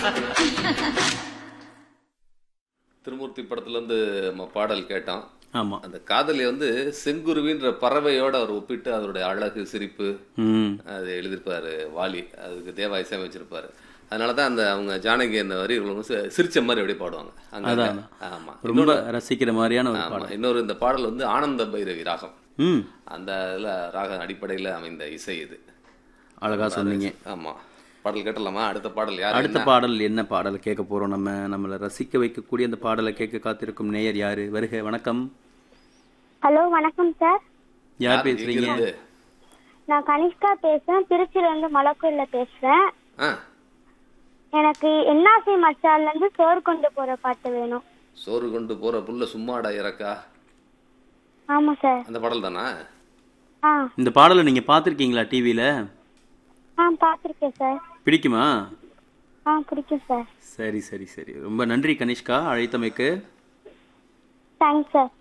திருமூர்த்தி படத்துல இருந்து நம்ம பாடல் கேட்டோம் ஆமா அந்த காதலி வந்து செங்குருவின்ற பறவையோட அவர் ஒப்பிட்டு அதனுடைய அழகு சிரிப்பு ம் அது எழுதியிருப்பாரு வாலி அதுக்கு தேவா இசையமைச்சிருப்பாரு அதனால தான் அந்த அவங்க ஜானகி அந்த வரி இவ்வளவு சி- சிரிச்ச மாதிரி அப்படியே பாடுவாங்க அங்க அதான், ஆமா ரொம்ப ரசிக்கிற மாதிரியான ஒரு ஆமா பாடல் இன்னொரு இந்த பாடல் வந்து ஆனந்த பைரவி ராகம் ம் அந்த இதுல ராகம் அடிப்படையில அமைந்த இசை இது அழகா சொன்னீங்க ஆமா பாடல் கேட்டலாமா அடுத்த பாடல் யார் அடுத்த பாடல் என்ன பாடல் கேட்க போறோம் நம்ம நம்மளை ரசிக்க வைக்கக்கூடிய அந்த பாடலை கேட்க காத்திருக்கும் நேயர் யாரு வருக வணக்கம் ஹலோ வணக்கம் சார் யார் பேசுறீங்க இருந்து நான் கனிஷ்கா பேசுறேன் திருச்சியில இருந்து மலக்கூர்ல பேசுறேன் ஆ எனக்கு என்னாசி மச்சான்ல இருந்து சோறு கொண்டு போற பாட்டு வேணும் சோறு கொண்டு போற புல்ல சும்மாடா இறக்கா ஆமா சார் அந்த பாடல் தானா ஆ இந்த பாடலை நீங்க பார்த்திருக்கீங்களா டிவியில ஆ பார்த்துருக்கேன் சார் பிடிக்குமா ஆ பிடிக்கும் சார் சரி சரி சரி ரொம்ப நன்றி கனிஷ்கா அழைத்தமைக்கு தேங்க்ஸ் சார்